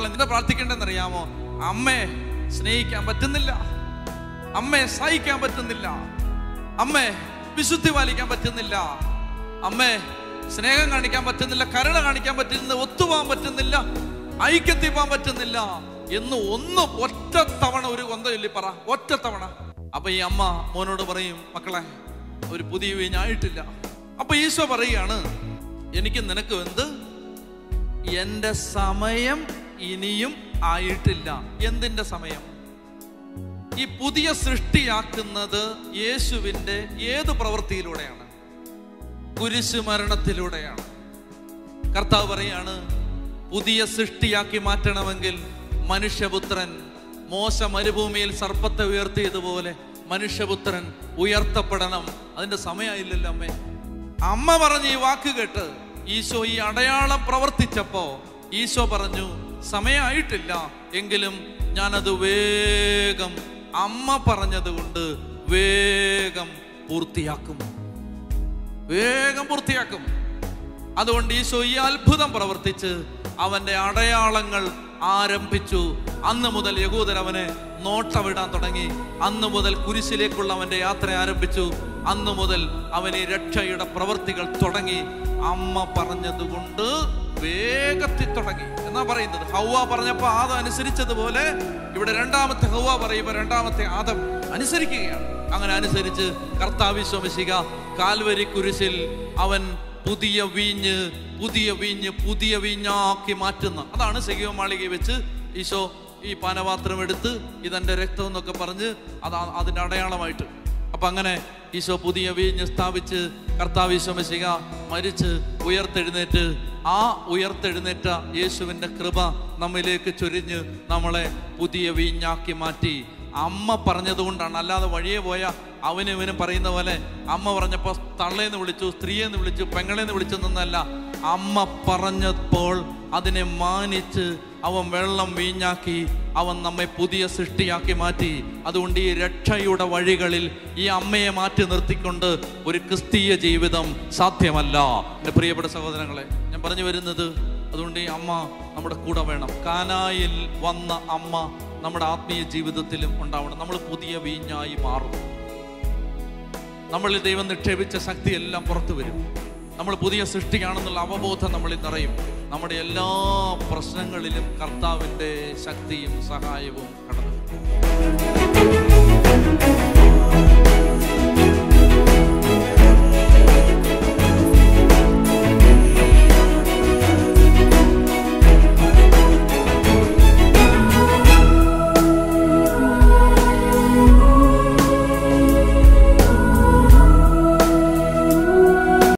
എന്താ പ്രാർത്ഥിക്കേണ്ടതെന്ന് അറിയാമോ അമ്മയെ സ്നേഹിക്കാൻ പറ്റുന്നില്ല അമ്മയെ സഹിക്കാൻ പറ്റുന്നില്ല അമ്മേ വിശുദ്ധി പാലിക്കാൻ പറ്റുന്നില്ല അമ്മേ സ്നേഹം കാണിക്കാൻ പറ്റുന്നില്ല കരുണ കാണിക്കാൻ പറ്റുന്നില്ല ഒത്തുപോകാൻ പറ്റുന്നില്ല ഐക്യത്തിൽ പോകാൻ പറ്റുന്നില്ല എന്ന് ഒന്ന് ഒറ്റ തവണ ഒരു കൊന്ത ചൊല്ലി പറ ഒറ്റ തവണ അപ്പൊ ഈ അമ്മ മോനോട് പറയും മക്കളെ ഒരു പുതിയ വീഞ്ഞായിട്ടില്ല അപ്പൊ ഈശോ പറയുകയാണ് എനിക്ക് നിനക്ക് എന്ത് എന്റെ സമയം ഇനിയും ആയിട്ടില്ല എന്തിന്റെ സമയം ഈ പുതിയ സൃഷ്ടിയാക്കുന്നത് യേശുവിൻ്റെ ഏത് പ്രവൃത്തിയിലൂടെയാണ് കുരിശു മരണത്തിലൂടെയാണ് കർത്താവ് പറയാണ് പുതിയ സൃഷ്ടിയാക്കി മാറ്റണമെങ്കിൽ മനുഷ്യപുത്രൻ മോശ മരുഭൂമിയിൽ സർപ്പത്തെ ഉയർത്തിയതുപോലെ മനുഷ്യപുത്രൻ ഉയർത്തപ്പെടണം അതിന്റെ സമയമായില്ലല്ലോ അമ്മേ അമ്മ പറഞ്ഞ ഈ വാക്ക് കേട്ട് ഈശോ ഈ അടയാളം പ്രവർത്തിച്ചപ്പോ ഈശോ പറഞ്ഞു സമയമായിട്ടില്ല എങ്കിലും ഞാനത് വേഗം അമ്മ പറഞ്ഞത് കൊണ്ട് വേഗം പൂർത്തിയാക്കും വേഗം പൂർത്തിയാക്കും അതുകൊണ്ട് ഈശോ ഈ അത്ഭുതം പ്രവർത്തിച്ച് അവന്റെ അടയാളങ്ങൾ ആരംഭിച്ചു അന്ന് മുതൽ യഹൂദർ അവനെ നോട്ടമിടാൻ തുടങ്ങി അന്ന് മുതൽ കുരിശിലേക്കുള്ള അവന്റെ യാത്ര ആരംഭിച്ചു അന്ന് മുതൽ അവന് ഈ രക്ഷയുടെ പ്രവൃത്തികൾ തുടങ്ങി അമ്മ പറഞ്ഞതുകൊണ്ട് വേഗത്തിൽ തുടങ്ങി എന്നാ പറയുന്നത് ഹൗവ പറഞ്ഞപ്പോ ആദം അനുസരിച്ചതുപോലെ ഇവിടെ രണ്ടാമത്തെ ഹൗവ പറയുമ്പോ രണ്ടാമത്തെ ആദം അനുസരിക്കുകയാണ് അങ്ങനെ അനുസരിച്ച് കർത്താവിശ്വമിശിക കാൽവരി കുരിശിൽ അവൻ പുതിയ വീഞ്ഞ് പുതിയ വീഞ്ഞ് പുതിയ വീഞ്ഞാക്കി മാറ്റുന്ന അതാണ് സെഗിയോ മാളിക വെച്ച് ഈശോ ഈ പാനപാത്രം എടുത്ത് ഇതെന്റെ രക്തം എന്നൊക്കെ പറഞ്ഞ് അത് അതിന്റെ അടയാളമായിട്ട് അപ്പൊ അങ്ങനെ ഈശോ പുതിയ വീഞ്ഞ് സ്ഥാപിച്ച് കർത്താവ് ഈശോ മെസ്സിക മരിച്ച് ഉയർത്തെഴുന്നേറ്റ് ആ ഉയർത്തെഴുന്നേറ്റ യേശുവിന്റെ കൃപ നമ്മിലേക്ക് ചൊരിഞ്ഞ് നമ്മളെ പുതിയ വീഞ്ഞാക്കി മാറ്റി അമ്മ പറഞ്ഞതുകൊണ്ടാണ് അല്ലാതെ വഴിയെ പോയ അവനും ഇവനും പറയുന്ന പോലെ അമ്മ പറഞ്ഞപ്പോൾ തള്ളേന്ന് വിളിച്ചു സ്ത്രീയെന്ന് വിളിച്ചു പെങ്ങളെന്ന് വിളിച്ചു നിന്നല്ല അമ്മ പറഞ്ഞപ്പോൾ അതിനെ മാനിച്ച് അവൻ വെള്ളം വീഞ്ഞാക്കി അവൻ നമ്മെ പുതിയ സൃഷ്ടിയാക്കി മാറ്റി അതുകൊണ്ട് ഈ രക്ഷയുടെ വഴികളിൽ ഈ അമ്മയെ മാറ്റി നിർത്തിക്കൊണ്ട് ഒരു ക്രിസ്തീയ ജീവിതം സാധ്യമല്ല എൻ്റെ പ്രിയപ്പെട്ട സഹോദരങ്ങളെ ഞാൻ പറഞ്ഞു വരുന്നത് അതുകൊണ്ട് ഈ അമ്മ നമ്മുടെ കൂടെ വേണം കാനായിൽ വന്ന അമ്മ നമ്മുടെ ആത്മീയ ജീവിതത്തിലും ഉണ്ടാവണം നമ്മൾ പുതിയ വീഞ്ഞായി മാറും നമ്മളിൽ ദൈവം നിക്ഷേപിച്ച ശക്തിയെല്ലാം പുറത്തു വരും നമ്മൾ പുതിയ സൃഷ്ടിയാണെന്നുള്ള അവബോധം നമ്മളിൽ നിറയും നമ്മുടെ എല്ലാ പ്രശ്നങ്ങളിലും കർത്താവിൻ്റെ ശക്തിയും സഹായവും കടന്നു വരും.